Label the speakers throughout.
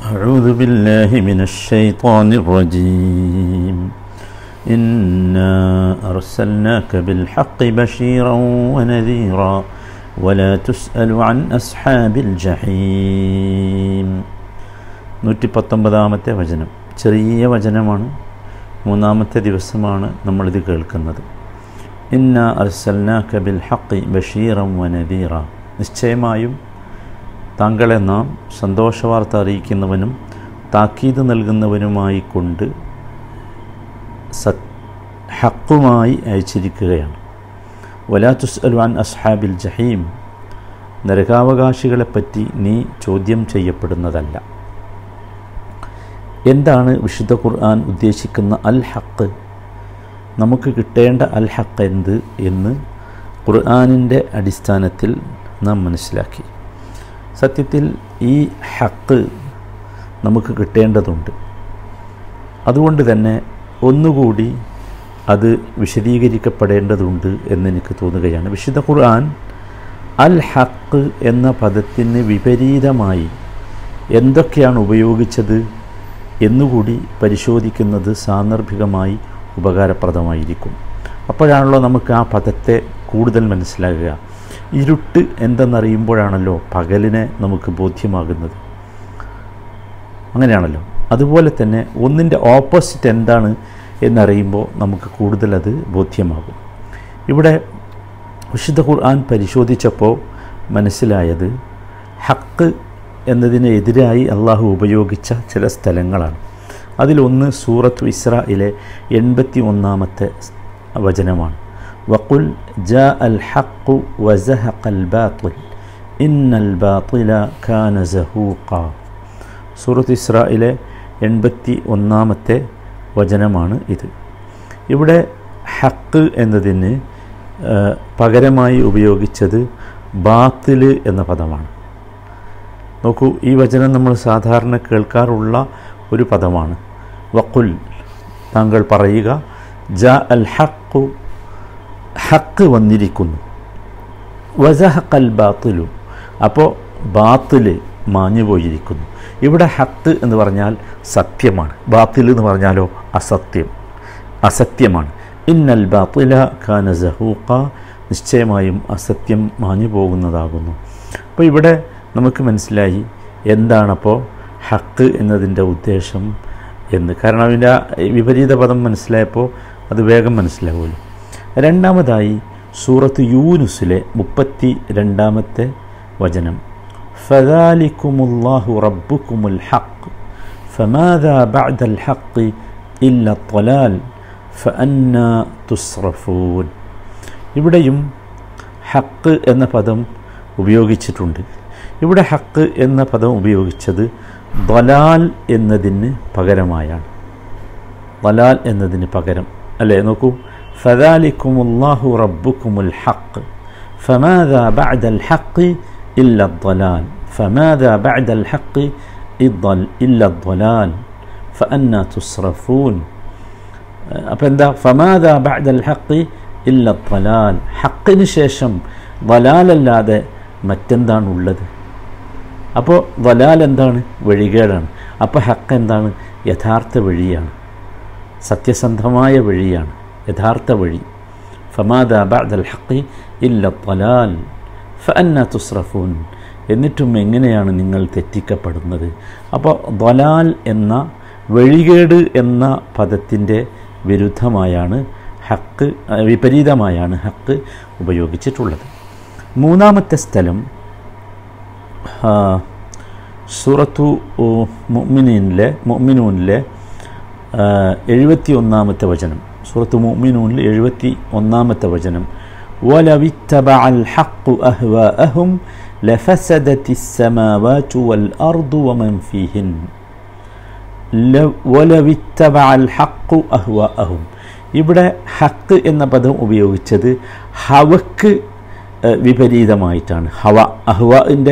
Speaker 1: أعوذ بالله من الشيطان الرجيم إنا أرسلناك بالحق بشيرا ونذيرا ولا تسأل عن أصحاب الجحيم നൂറ്റി പത്തൊമ്പതാമത്തെ വചനം ചെറിയ വചനമാണ് മൂന്നാമത്തെ ദിവസമാണ് നമ്മളിത് കേൾക്കുന്നത് ഇന്ന അർസൽനാക ബിൽ ഹക്കി ബഷീറം വനദീറ നിശ്ചയമായും താങ്കളെ നാം സന്തോഷവാർത്ത അറിയിക്കുന്നവനും താക്കീത് നൽകുന്നവനുമായി കൊണ്ട് സത് ഹക്കുമായി അയച്ചിരിക്കുകയാണ് വലാത്തുസ് അൽവാൻ അസ്ഹാബിൽ ജഹീം നരകാവകാശികളെപ്പറ്റി നീ ചോദ്യം ചെയ്യപ്പെടുന്നതല്ല എന്താണ് വിശുദ്ധ ഖുർആൻ ഉദ്ദേശിക്കുന്ന അൽ ഹക്ക് നമുക്ക് കിട്ടേണ്ട അൽ ഹക്ക് എന്ത് എന്ന് ഖുർആാനിൻ്റെ അടിസ്ഥാനത്തിൽ നാം മനസ്സിലാക്കി സത്യത്തിൽ ഈ ഹക്ക് നമുക്ക് കിട്ടേണ്ടതുണ്ട് അതുകൊണ്ട് തന്നെ ഒന്നുകൂടി അത് വിശദീകരിക്കപ്പെടേണ്ടതുണ്ട് എന്നെനിക്ക് തോന്നുകയാണ് വിശുദ്ധ ഖുർആൻ അൽ ഹക്ക് എന്ന പദത്തിന് വിപരീതമായി എന്തൊക്കെയാണ് ഉപയോഗിച്ചത് എന്നുകൂടി പരിശോധിക്കുന്നത് സാന്ദർഭികമായി ഉപകാരപ്രദമായിരിക്കും അപ്പോഴാണല്ലോ നമുക്ക് ആ പദത്തെ കൂടുതൽ മനസ്സിലാകുക ഇരുട്ട് എന്തെന്നറിയുമ്പോഴാണല്ലോ പകലിനെ നമുക്ക് ബോധ്യമാകുന്നത് അങ്ങനെയാണല്ലോ അതുപോലെ തന്നെ ഒന്നിൻ്റെ ഓപ്പോസിറ്റ് എന്താണ് എന്നറിയുമ്പോൾ നമുക്ക് കൂടുതൽ അത് ബോധ്യമാകും ഇവിടെ വിശുദ്ധ ഖുർആൻ പരിശോധിച്ചപ്പോൾ മനസ്സിലായത് ഹക്ക് എന്നതിന് എതിരായി അള്ളാഹു ഉപയോഗിച്ച ചില സ്ഥലങ്ങളാണ് അതിലൊന്ന് സൂറത്ത് ഇസ്രയിലെ എൺപത്തി ഒന്നാമത്തെ വചനമാണ് വഖുൽ ജാ അൽ ഹഖു വസഹഖ അൽ ബാത്തിൽ ഇന്നൽ ബാത്തില ഖാന സഹൂഖ സൂറത്ത് ഇസ്രയിലെ എൺപത്തി ഒന്നാമത്തെ വചനമാണ് ഇത് ഇവിടെ ഹക്ക് എന്നതിന് പകരമായി ഉപയോഗിച്ചത് ബാത്തിൽ എന്ന പദമാണ് നോക്കൂ ഈ വചനം നമ്മൾ സാധാരണ കേൾക്കാറുള്ള ഒരു പദമാണ് വക്കുൽ താങ്കൾ പറയുക ജ അൽ ഹക്കു ഹക്ക് വന്നിരിക്കുന്നു വസഹക്കൽ ബാത്തിലു അപ്പോൾ ബാത്തിൽ മാഞ്ഞു പോയിരിക്കുന്നു ഇവിടെ ഹത്ത് എന്ന് പറഞ്ഞാൽ സത്യമാണ് ബാത്തിൽ എന്ന് പറഞ്ഞാലോ അസത്യം അസത്യമാണ് ഇന്നൽ ബാത്തില ഖാന സഹൂക്ക നിശ്ചയമായും അസത്യം മാഞ്ഞു പോകുന്നതാകുന്നു അപ്പോൾ ഇവിടെ നമുക്ക് മനസ്സിലായി എന്താണപ്പോൾ ഹക്ക് എന്നതിൻ്റെ ഉദ്ദേശം എന്ന് കാരണം അതിൻ്റെ വിപരീത പദം മനസ്സിലായപ്പോൾ അത് വേഗം മനസ്സിലാവുമല്ലോ രണ്ടാമതായി സൂറത്ത് യൂനുസിലെ മുപ്പത്തി രണ്ടാമത്തെ വചനം ഫദാലിക്കുമുല്ലാഹു റബ്ബുക്കുമുൽ ഹക്ക് فماذا بعد الحق إلا الضلال فأنا تصرفون ഇവിടെയും ഹക്ക് എന്ന പദം ഉപയോഗിച്ചിട്ടുണ്ട് ഇവിടെ ഹക്ക് എന്ന പദം ഉപയോഗിച്ചത് ദലാൽ എന്നതിന് പകരമായാണ് ദലാൽ എന്നതിന് പകരം അല്ലേ നോക്കൂ ഫദാലിക്കുമുല്ലാഹു റബ്ബുക്കുമുൽ ഹക്ക് فماذا بعد الحق إلا الضلال فماذا بعد الحق إلا الضلال فأنا تصرفون അപ്പം എന്താ ഫമാദ ബഅദൽ ഹഖ് ഇല്ല ضلال ഹക്കിന് ശേഷം ضلالല്ലാതെ മറ്റെന്താണ് ഉള്ളത് അപ്പോൾ വലാൽ എന്താണ് വഴികേടാണ് അപ്പോൾ ഹക്ക് എന്താണ് യഥാർത്ഥ വഴിയാണ് സത്യസന്ധമായ വഴിയാണ് യഥാർത്ഥ വഴി ഫമാദ ബഅദൽ ഹഖ് ഇല്ല ضلال ഫഅന്ന തുസ്റഫൂൻ എന്നിട്ടും എങ്ങനെയാണ് നിങ്ങൾ തെറ്റിക്കപ്പെടുന്നത് അപ്പോൾ ضلال എന്ന വഴികേട് എന്ന പദത്തിൻ്റെ വിരുദ്ധമായാണ് ഹക്ക് വിപരീതമായാണ് ഹക്ക് ഉപയോഗിച്ചിട്ടുള്ളത് മൂന്നാമത്തെ സ്ഥലം സൂറത്തു മുഅ്മിനീനിലെ മുഅ്മിനൂനിലെ എഴുപത്തി ഒന്നാമത്തെ വചനം സൂറത്ത് മുഅ്മിനൂനിൽ എഴുപത്തി ഒന്നാമത്തെ വചനം ولو اتبع الحق أهواءهم لفسدت السماوات والأرض ومن فيهن ولو اتبع الحق أهواءهم ഇവിടെ ഹക്ക് എന്ന പദം ഉപയോഗിച്ചത് ഹവക്ക് വിപരീതമായിട്ടാണ് ഹവ അഹ്വാൻ്റെ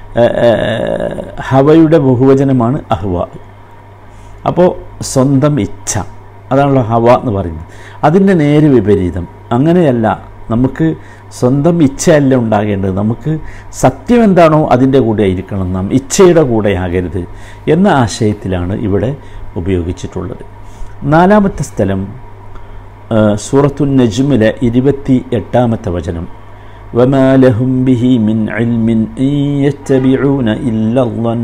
Speaker 1: ഹവയുടെ ബഹുവചനമാണ് അഹ്വ അപ്പോൾ സ്വന്തം ഇച്ഛ അതാണല്ലോ ഹവ എന്ന് പറയുന്നത് അതിൻ്റെ നേര് വിപരീതം അങ്ങനെയല്ല നമുക്ക് സ്വന്തം ഇച്ഛയല്ല ഉണ്ടാകേണ്ടത് നമുക്ക് സത്യം എന്താണോ അതിൻ്റെ കൂടെ ആയിരിക്കണം നാം ഇച്ഛയുടെ കൂടെ ആകരുത് എന്ന ആശയത്തിലാണ് ഇവിടെ ഉപയോഗിച്ചിട്ടുള്ളത് നാലാമത്തെ സ്ഥലം ആ, സൂറത്തു നജ്മിലെ ഇരുപത്തി എട്ടാമത്തെ വചനം وما لهم به من علم إن يتبعون إلا الظن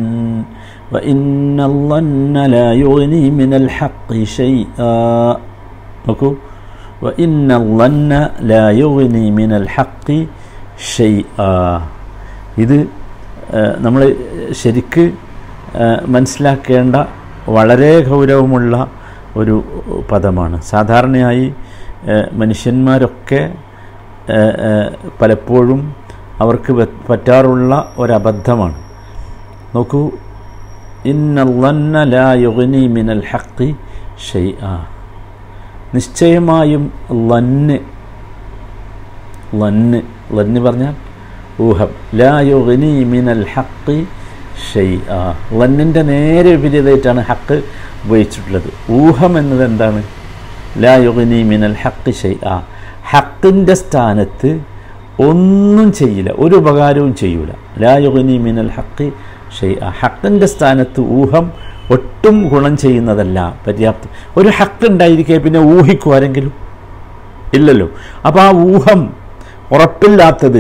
Speaker 1: وإن الظن لا يغني من الحق شيئا നോക്കൂ وإن الظن لا يغني من الحق شيئا ഇത് നമ്മൾ ശരിക്ക് ആ, മനസ്സിലാക്കേണ്ട വളരെ ഗൗരവമുള്ള ഒരു പദമാണ് സാധാരണയായി ആ, മനുഷ്യന്മാരൊക്കെ ആ, ആ, പലപ്പോഴും അവർക്ക് പ- പറ്റാറുള്ള ഒരബദ്ധമാണ് നോക്കൂ ഇന്നല്ലന്ന ലാ യുഗ്നി മിനൽ ഹഖി ഷൈആ നിശ്ചയമായും ലന്ന് ലന്ന് ലന്ന് പറഞ്ഞാൽ ഊഹം ലാ യുഗ്നി മിനൽ ഹഖി ഷൈആ ലന്നിൻ്റെ നേരെ വിപരീതമായിട്ടാണ് ഹക്ക് ഉപയോഗിച്ചിട്ടുള്ളത് ഊഹം എന്നത് എന്താണ് ലാ യുഗ്നി മിനൽ ഹഖി ഷൈആ ഹക്കിൻ്റെ സ്ഥാനത്ത് ഒന്നും ചെയ്യില്ല ഒരു ഉപകാരവും ചെയ്യൂല ലാ യുഗ്നി മിനൽ ഹഖി ഷൈആ ഹക്കിൻ്റെ സ്ഥാനത്ത് ഊഹം ഒട്ടും ഗുണം ചെയ്യുന്നതല്ല പര്യാപ്തം ഒരു ഹക്ക് ഉണ്ടായിരിക്കെ പിന്നെ ഊഹിക്കും ആരെങ്കിലും ഇല്ലല്ലോ അപ്പോൾ ആ ഊഹം ഉറപ്പില്ലാത്തത്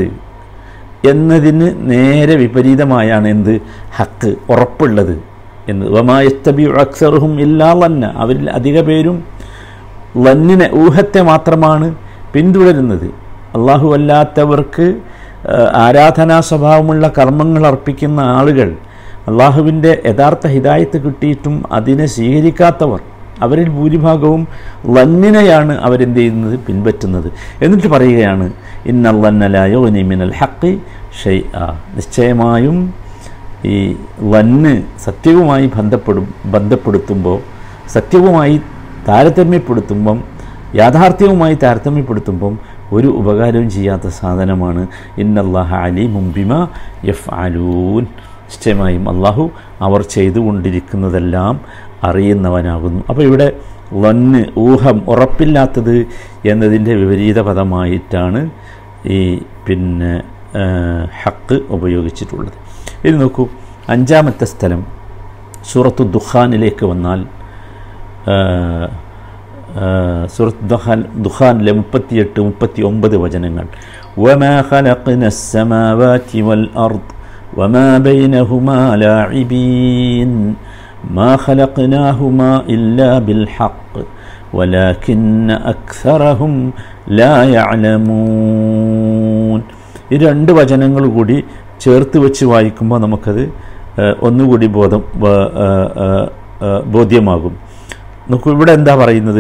Speaker 1: എന്നതിന് നേരെ വിപരീതമായാണ് എന്ത് ഹക്ക് ഉറപ്പുള്ളത് എന്ന് വമായത്തബി അക്സറുഹും ഇല്ലാ ലന്ന അവരിൽ അധിക പേരും ലന്നിനെ ഊഹത്തെ മാത്രമാണ് പിന്തുടരുന്നത് അള്ളാഹു അല്ലാത്തവർക്ക് ആ, ആരാധനാ സ്വഭാവമുള്ള കർമ്മങ്ങൾ അർപ്പിക്കുന്ന ആളുകൾ അള്ളാഹുവിൻ്റെ യഥാർത്ഥ ഹിദായത്ത് കിട്ടിയിട്ടും അതിനെ സ്വീകരിക്കാത്തവർ അവരിൽ ഭൂരിഭാഗവും ലന്നിനെയാണ് അവരെന്ത് ചെയ്യുന്നത് പിൻപറ്റുന്നത് എന്നിട്ട് പറയുകയാണ് ഇന്നല്ലന്നലായോ മിനൽ ഹക്കി ഷെയ് ആ നിശ്ചയമായും ഈ ലന്ന് സത്യവുമായി ബന്ധപ്പെടും ബന്ധപ്പെടുത്തുമ്പോൾ സത്യവുമായി താരതമ്യപ്പെടുത്തുമ്പം യാഥാർത്ഥ്യവുമായി താരതമ്യപ്പെടുത്തുമ്പം ഒരു ഉപകാരവും ചെയ്യാത്ത സാധനമാണ് ഇന്നല്ലാഹ അലി മുംബിമ യഫ് അലൂൻ നിശ്ചയമായും അള്ളാഹു അവർ ചെയ്തുകൊണ്ടിരിക്കുന്നതെല്ലാം അറിയുന്നവനാകുന്നു അപ്പോൾ ഇവിടെ ലന്ന് ഊഹം ഉറപ്പില്ലാത്തത് എന്നതിൻ്റെ വിപരീത പദമായിട്ടാണ് ഈ പിന്നെ ആ, ഹക്ക് ഉപയോഗിച്ചിട്ടുള്ളത് ഇത് നോക്കൂ അഞ്ചാമത്തെ സ്ഥലം സൂറത്തു ദുഖാനിലേക്ക് വന്നാൽ ആ, ആ, സൂറത്ത് ദുഖാൻ ദുഖാനിലെ മുപ്പത്തിയെട്ട് മുപ്പത്തി ഒമ്പത് വചനങ്ങൾ وما خلقنا السماوات والأرض وما بينهما لاعبين ما خلقناهما إلا بالحق ولكن أكثرهم لا يعلمون ഈ രണ്ട് വചനങ്ങൾ കൂടി ചേർത്ത് വെച്ച് വായിക്കുമ്പോൾ നമുക്കത് ആ, ഒന്നുകൂടി ബോധം ബ- ആ, ആ, ആ, ബോധ്യമാകും നോക്കൂ ഇവിടെ എന്താ പറയുന്നത്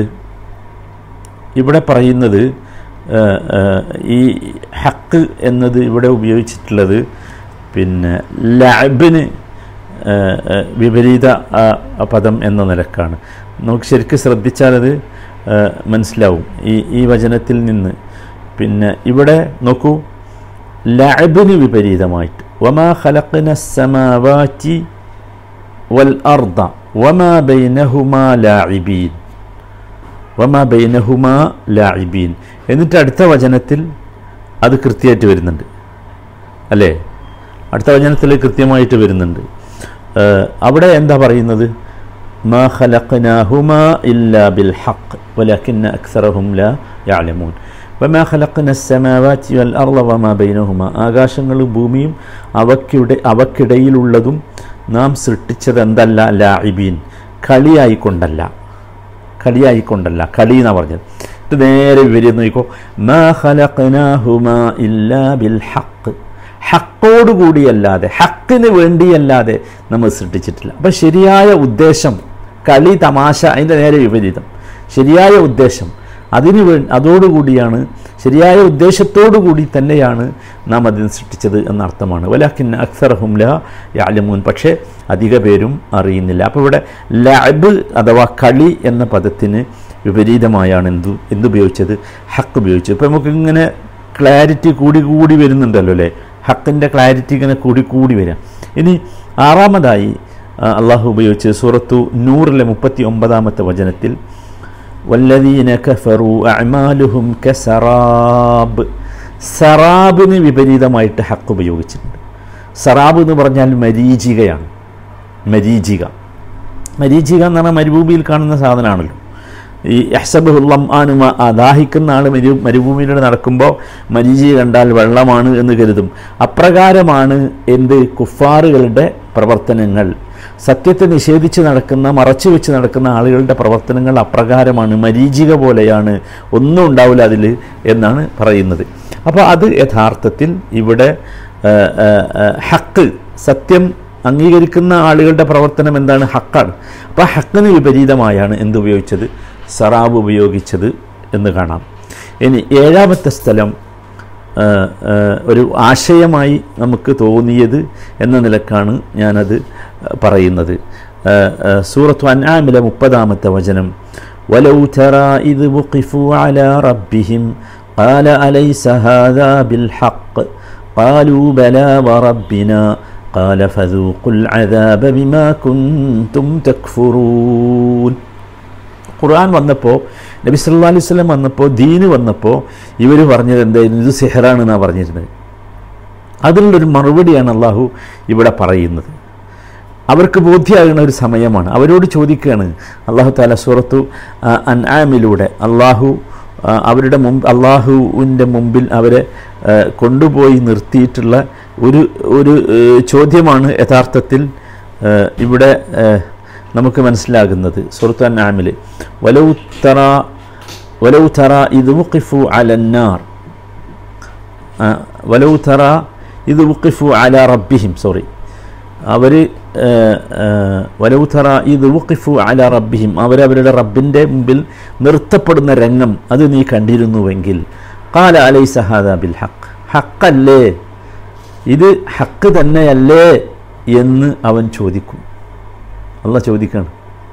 Speaker 1: ഇവിടെ പറയുന്നത് ആ, ആ, ഈ ഹക്ക് എന്നത് ഇവിടെ ഉപയോഗിച്ചിട്ടുള്ളത് പിന്നെ ലാബിന് ആ, ആ, വിപരീത ആ, പദം എന്ന നിലക്കാണ് നമുക്ക് ശരിക്കും ശ്രദ്ധിച്ചാലത് ആ, മനസ്സിലാവും ഈ ഈ വചനത്തിൽ നിന്ന് പിന്നെ ഇവിടെ നോക്കൂ ലഅബിന് വിപരീതമായിട്ട് വമാ ഖലഖന സമാവാറ്റി വൽ അർദ വമാ ബൈനഹുമാ ലാഇബീൻ വമാ ബൈനഹുമാ ലാഇബീൻ എന്നിട്ട് അടുത്ത വചനത്തിൽ അത് കൃത്യമായിട്ട് വരുന്നുണ്ട് അല്ലേ അടുത്ത വചനത്തിൽ കൃത്യമായിട്ട് വരുന്നുണ്ട് ഏഹ് അവിടെ എന്താ പറയുന്നത് മാ ഖലഖനാഹുമാ ഇല്ലാ ബിൽ ഹഖ് വലകിന്ന അക്സറഹും ലാ യഅലമൂൻ വമാ ഖലഖന السماوات والأرض وما بينهما ആകാശങ്ങളും ഭൂമിയും അവക്കിടെ അവക്കിടയിലുള്ളതും നാം സൃഷ്ടിച്ചത് എന്തല്ല ലാഇബീൻ കളിയായിക്കൊണ്ടല്ല കളിയായിക്കൊണ്ടല്ല കളി എന്നാ പറഞ്ഞത് ഇത് നേരെ വിവരം നോക്കിക്കോ മാ ഖലഖനാഹുമാ ഇല്ലാ ബിൽ ഹഖ് ഹക്കോട് കൂടിയല്ലാതെ ഹക്കിന് വേണ്ടിയല്ലാതെ നമ്മൾ സൃഷ്ടിച്ചിട്ടില്ല അപ്പം ശരിയായ ഉദ്ദേശം കളി തമാശ അതിൻ്റെ നേരെ വിപരീതം ശരിയായ ഉദ്ദേശം അതിന് വേ അതോടുകൂടിയാണ് ശരിയായ ഉദ്ദേശത്തോടു കൂടി തന്നെയാണ് നാം അതിന് സൃഷ്ടിച്ചത് എന്നർത്ഥമാണ് വലാക്കിൻ അക്സറഹും ല യാലമൂൻ പക്ഷേ അധിക പേരും അറിയുന്നില്ല അപ്പോൾ ഇവിടെ ലാബ് അഥവാ കളി എന്ന പദത്തിന് വിപരീതമായാണ് എന്തു എന്തുപയോഗിച്ചത് ഹക്ക് ഉപയോഗിച്ചത് ഇപ്പോൾ നമുക്കിങ്ങനെ ക്ലാരിറ്റി കൂടി കൂടി വരുന്നുണ്ടല്ലോ അല്ലേ ഹക്കിൻ്റെ ക്ലാരിറ്റി ഇങ്ങനെ കൂടി കൂടി വരാം ഇനി ആറാമതായി ആ, അള്ളാഹു ഉപയോഗിച്ച് സൂറത്തു നൂറിലെ മുപ്പത്തി ഒമ്പതാമത്തെ വചനത്തിൽ والذين كفروا أعمالهم كسراب സറാബിന് വിപരീതമായിട്ട് ഹക്ക് ഉപയോഗിച്ചിട്ടുണ്ട് സറാബ് എന്ന് പറഞ്ഞാൽ മരീചികയാണ് മരീചിക മരീചിക എന്ന് പറഞ്ഞാൽ മരുഭൂമിയിൽ കാണുന്ന സാധനമാണല്ലോ ഈ എഹ്സബുല്ലം ആനുമ ആ ദാഹിക്കുന്ന ആൾ മരു മരുഭൂമിയിലൂടെ നടക്കുമ്പോൾ മരീചി കണ്ടാൽ വെള്ളമാണ് എന്ന് കരുതും അപ്രകാരമാണ് എന്ത് കുഫാറുകളുടെ പ്രവർത്തനങ്ങൾ സത്യത്തെ നിഷേധിച്ച് നടക്കുന്ന മറച്ചു വെച്ച് നടക്കുന്ന ആളുകളുടെ പ്രവർത്തനങ്ങൾ അപ്രകാരമാണ് മരീചിക പോലെയാണ് ഒന്നും ഉണ്ടാവില്ല അതിൽ എന്നാണ് പറയുന്നത് അപ്പോൾ അത് യഥാർത്ഥത്തിൽ ഇവിടെ ആ, ആ, ആ, ഹക്ക് സത്യം അംഗീകരിക്കുന്ന ആളുകളുടെ പ്രവർത്തനം എന്താണ് ഹക്കാണ് അപ്പോൾ ആ ഹക്കിന് വിപരീതമായാണ് എന്തുപയോഗിച്ചത് സറാബ് ഉപയോഗിച്ചത് എന്ന് കാണാം ഇനി ഏഴാമത്തെ സ്ഥലം ആ, ആ, ഒരു ആശയമായി നമുക്ക് തോന്നിയത് എന്ന നിലക്കാണ് ഞാനത് പറയുന്നത് ആ, ആ, സൂറത്തു അൻആമിലെ മുപ്പതാമത്തെ വചനം വലൗ ترى إذ وقفوا على ربهم قال أليس هذا بالحق قالوا بلى وربنا قال فذوقوا العذاب بما كنتم تكفرون ഖുർആൻ വന്നപ്പോൾ നബി സല്ലല്ലാഹു അലൈഹി വസല്ലം വന്നപ്പോൾ ദീന് വന്നപ്പോൾ ഇവർ പറഞ്ഞത് എന്തായിരുന്നു ഇത് സിഹറാണെന്നാണ് പറഞ്ഞിരുന്നത് അതിനുള്ളൊരു മറുപടിയാണ് അള്ളാഹു ഇവിടെ പറയുന്നത് അവർക്ക് ബോധ്യമാകുന്ന ഒരു സമയമാണ് അവരോട് ചോദിക്കുകയാണ് അള്ളാഹു താല സൂറത്തു ആ, അൻആമിലൂടെ അള്ളാഹു ആ, അവരുടെ മുമ്പ് അള്ളാഹുവിൻ്റെ മുമ്പിൽ അവരെ ആ, കൊണ്ടുപോയി നിർത്തിയിട്ടുള്ള ഒരു ഒരു ഏ, ചോദ്യമാണ് യഥാർത്ഥത്തിൽ ആ, ഇവിടെ ആ, നമുക്ക് മനസ്സിലാകുന്നത് സൂറത്തു അൻആമിൽ വലൗ തറ വലൗ തറ ഇത് മുഖിഫു അലന്നാർ വലൗ തറ ഇത് മുഖിഫു അല റബ്ബിഹിം സോറി അവർ വലൗ തറ ഇത് മുഖിഫു അല റബ്ബിഹിം അവരവരുടെ റബ്ബിൻ്റെ മുമ്പിൽ നിർത്തപ്പെടുന്ന രംഗം അത് നീ കണ്ടിരുന്നുവെങ്കിൽ കാല അലൈ സഹാദ ബിൽ ഹക്ക് ഹക്കല്ലേ ഇത് ഹക്ക് തന്നെയല്ലേ എന്ന് അവൻ ചോദിക്കും അല്ല ചോദിക്കണം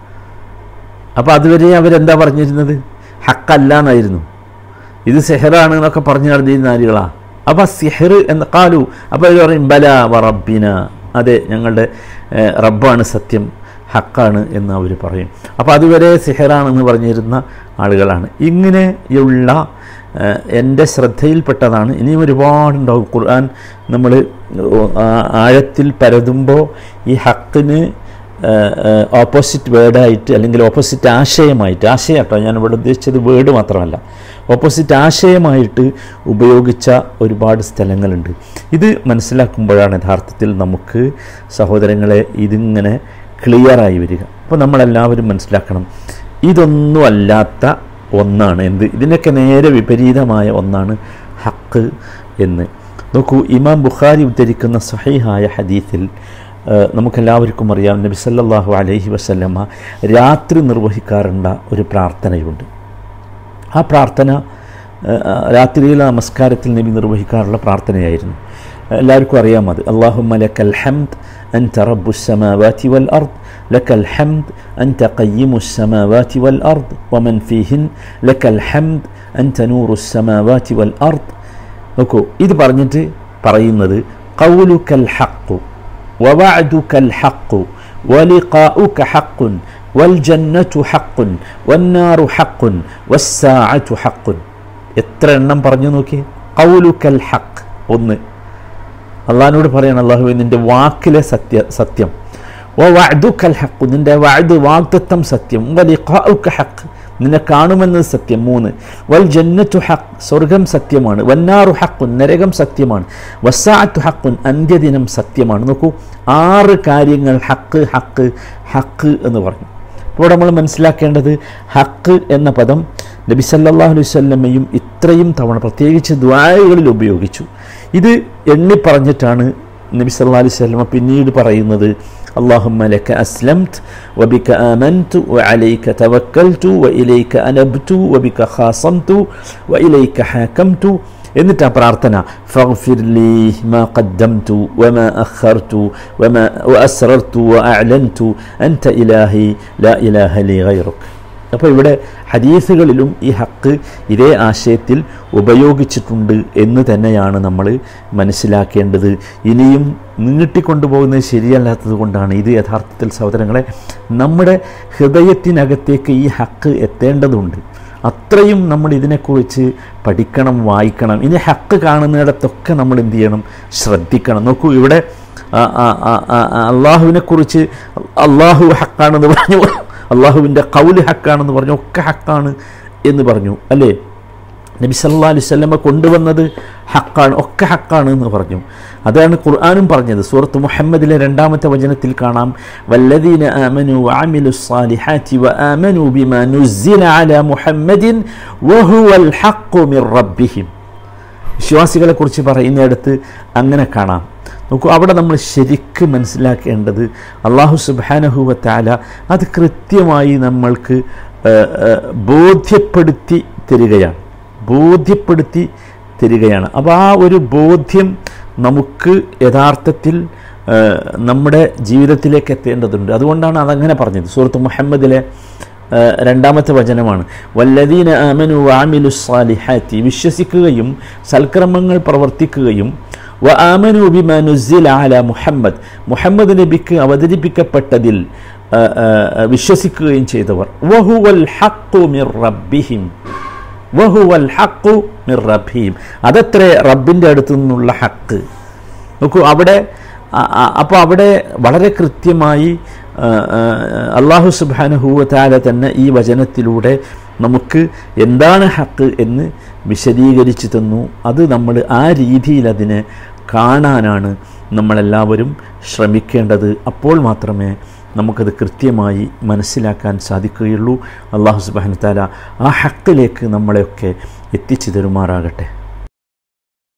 Speaker 1: അപ്പോൾ അതുവരെ അവരെന്താ പറഞ്ഞിരുന്നത് ഹക്കല്ല എന്നായിരുന്നു ഇത് സെഹറാണ് എന്നൊക്കെ പറഞ്ഞു നടന്നിരുന്ന ആരുകളാ അപ്പോൾ സിഹർ എന്ന് കാലു അപ്പോൾ അവർ പറയും ബല വ റബ്ബിന അതെ ഞങ്ങളുടെ ഏഹ്, റബ്ബാണ് സത്യം ഹക്കാണ് എന്ന് അവർ പറയും അപ്പോൾ അതുവരെ സിഹറാണെന്ന് പറഞ്ഞിരുന്ന ആളുകളാണ് ഇങ്ങനെയുള്ള ഏഹ്, എൻ്റെ ശ്രദ്ധയിൽപ്പെട്ടതാണ് ഇനിയും ഒരുപാടുണ്ടാവും ഖുർആൻ നമ്മൾ ആഴത്തിൽ പരതുമ്പോൾ ഈ ഹക്കിന് ഓപ്പോസിറ്റ് വേർഡായിട്ട് അല്ലെങ്കിൽ ഓപ്പോസിറ്റ് ആശയമായിട്ട് ആശയം കേട്ടോ ഞാൻ ഇവിടെ ഉദ്ദേശിച്ചത് വേർഡ് മാത്രമല്ല ഓപ്പോസിറ്റ് ആശയമായിട്ട് ഉപയോഗിച്ച ഒരുപാട് സ്ഥലങ്ങളുണ്ട് ഇത് മനസ്സിലാക്കുമ്പോഴാണ് യഥാർത്ഥത്തിൽ നമുക്ക് സഹോദരങ്ങളെ ഇതിങ്ങനെ ക്ലിയറായി വരിക അപ്പോൾ നമ്മളെല്ലാവരും മനസ്സിലാക്കണം ഇതൊന്നും അല്ലാത്ത ഒന്നാണ് എന്ത് ഇതിനൊക്കെ നേരെ വിപരീതമായ ഒന്നാണ് ഹക്ക് എന്ന് നോക്കൂ ഇമാം ബുഖാരി ഉദ്ധരിക്കുന്ന സഹീഹായ ഹദീസിൽ ഏഹ്, നമുക്കെല്ലാവർക്കും അറിയാം നബി സല്ലല്ലാഹു അലൈഹി വസല്ലമ്മ രാത്രി നിർവഹിക്കാറുണ്ട ഒരു പ്രാർത്ഥനയുണ്ട് ആ പ്രാർത്ഥന ഏഹ്, രാത്രിയിലെ നമസ്കാരത്തിൽ നബി നിർവഹിക്കാറുള്ള പ്രാർത്ഥനയായിരുന്നു എല്ലാവർക്കും അറിയാം അത് അള്ളാഹുമ്മ ലക്കൽ ഹംദ് أنت رب السماوات والأرض لك الحمد أنت قيم السماوات والأرض ومن فيهن لك الحمد أنت نور السماوات والأرض നോക്കൂ ഇത് പറഞ്ഞിട്ട് പറയുന്നത് കൗലുക്കൽ ഹക്കു വവഅദുക്കൽ ഹക്കു വലിഖാഉക ഹക്കുൻ വൽജന്നതു ഹക്കുൻ വന്നാറു ഹക്കുൻ വസ്സാഅതു ഹക്കുൻ എത്ര എണ്ണം പറഞ്ഞു നോക്കി കൗലുക്കൽ ഹക്ക് ഒന്ന് അള്ളഹാനോട് പറയണം അള്ളാഹു നിൻ്റെ വാക്കിലെ സത്യ സത്യം ഓ വഅദുക്കൽ ഹക്കു നിൻ്റെ വഅദ് വാഗ്ദത്തം സത്യം വലിഖാഉക ഹക്ക് നിന്നെ കാണുമെന്നത് സത്യം മൂന്ന് വൽ ജന്നത്തു ഹക്ക് സ്വർഗം സത്യമാണ് വന്നാറു ഹക്കുൻ നരകം സത്യമാണ് വസാഅത്തു ഹക്കുൻ അന്ത്യദിനം സത്യമാണ് നോക്കൂ ആറ് കാര്യങ്ങൾ ഹക്ക് ഹക്ക് ഹക്ക് എന്ന് പറഞ്ഞു ഇപ്പോൾ നമ്മൾ മനസ്സിലാക്കേണ്ടത് ഹക്ക് എന്ന പദം നബി സല്ലല്ലാഹു അലൈഹി വസല്ലമയും ഇത്രയും തവണ പ്രത്യേകിച്ച് ദ്വാരകളിൽ ഉപയോഗിച്ചു ഇത് എണ്ണി പറഞ്ഞിട്ടാണ് നബി സല്ലല്ലാഹു അലൈഹി വസല്ലമ പിന്നീട് പറയുന്നത് اللهم لك أسلمت وبك آمنت وعليك توكلت وإليك أنبت وبك خاصمت وإليك حاكمت എന്നിട്ട് ആ പ്രാർത്ഥന ഫഗ്ഫിർ ലീ മാ ഖദ്ദംതു വമാ അഖർതു വമാ വഅസ്റർതു വഅഅലൻതു അൻത ഇലാഹി ലാ ഇലാഹ ലീ ഗൈറുക് അപ്പോൾ ഇവിടെ ഹദീസുകളിലും ഈ ഹക്ക് ഇതേ ആശയത്തിൽ ഉപയോഗിച്ചിട്ടുണ്ട് എന്ന് തന്നെയാണ് നമ്മൾ മനസ്സിലാക്കേണ്ടത് ഇനിയും നീട്ടിക്കൊണ്ടുപോകുന്നത് ശരിയല്ലാത്തത് കൊണ്ടാണ് ഇത് യഥാർത്ഥത്തിൽ സഹോദരങ്ങളെ നമ്മുടെ ഹൃദയത്തിനകത്തേക്ക് ഈ ഹക്ക് എത്തേണ്ടതുണ്ട് അത്രയും നമ്മൾ ഇതിനെക്കുറിച്ച് പഠിക്കണം വായിക്കണം ഇനി ഹക്ക് കാണുന്നിടത്തൊക്കെ നമ്മൾ എന്ത് ചെയ്യണം ശ്രദ്ധിക്കണം നോക്കൂ ഇവിടെ അള്ളാഹുവിനെ കുറിച്ച് അള്ളാഹു ഹക്കാണെന്ന് പറഞ്ഞു അള്ളാഹുവിൻ്റെ കൗല് ഹക്കാണെന്ന് പറഞ്ഞു ഒക്കെ ഹക്കാണ് എന്ന് പറഞ്ഞു അല്ലേ നബി സല്ലാ അലൈഹി സ്വല്ലമ കൊണ്ടുവന്നത് ഹക്കാണ് ഒക്കെ ഹക്കാണ് എന്ന് പറഞ്ഞു അതാണ് ഖുർആാനും പറഞ്ഞത് സൂറത്ത് മുഹമ്മദിലെ രണ്ടാമത്തെ വചനത്തിൽ കാണാം വല്ലദീന ആമനു വഅമിലു സ്സാലിഹാത്തി വആമനു ബിമാ നുസ്സില അലാ മുഹമ്മദിൻ വഹുവൽ ഹഖ്ഖു മിർ റബ്ബിഹിം വിശ്വാസികളെ കുറിച്ച് പറയുന്നിടത്ത് അങ്ങനെ കാണാം നോക്കൂ അവിടെ നമ്മൾ ശരിക്കും മനസ്സിലാക്കേണ്ടത് അള്ളാഹു സുബാനഹുവ താല അത് കൃത്യമായി നമ്മൾക്ക് ബോധ്യപ്പെടുത്തി തരികയാണ് ബോധ്യപ്പെടുത്തി തരികയാണ് അപ്പോൾ ആ ഒരു ബോധ്യം നമുക്ക് യഥാർത്ഥത്തിൽ നമ്മുടെ ജീവിതത്തിലേക്ക് എത്തേണ്ടതുണ്ട് അതുകൊണ്ടാണ് അതങ്ങനെ പറഞ്ഞത് സുഹൃത്ത് മുഹമ്മദിലെ രണ്ടാമത്തെ വചനമാണ് വല്ലദീന ആമനു വാമിലു സാലിഹാത്തി വിശ്വസിക്കുകയും സൽക്രമങ്ങൾ പ്രവർത്തിക്കുകയും വ ആമനു ബിമാ നുസ്സില അല മുഹമ്മദ് മുഹമ്മദ് നബിക്ക് അവതരിപ്പിക്കപ്പെട്ടതിൽ വിശ്വസിക്കുകയും ചെയ്തവർ വഹുവൽ ഹഖു മിർ റബ്ബിഹിം വഹുവൽ ഹഖു മിർ റബ്ബിഹിം അതത്രേ റബ്ബിൻ്റെ അടുത്തു നിന്നുള്ള ഹക്ക് നോക്കൂ അവിടെ അപ്പോൾ അവിടെ വളരെ കൃത്യമായി അള്ളാഹു സുബാനഹൂവത്താല തന്നെ ഈ വചനത്തിലൂടെ നമുക്ക് എന്താണ് ഹക്ക് എന്ന് വിശദീകരിച്ചു തന്നു അത് നമ്മൾ ആ രീതിയിൽ അതിനെ കാണാനാണ് നമ്മളെല്ലാവരും ശ്രമിക്കേണ്ടത് അപ്പോൾ മാത്രമേ നമുക്കത് കൃത്യമായി മനസ്സിലാക്കാൻ സാധിക്കുകയുള്ളൂ അള്ളാഹു സുബാന താല ആ ഹക്കിലേക്ക് നമ്മളെയൊക്കെ എത്തിച്ചു തരുമാറാകട്ടെ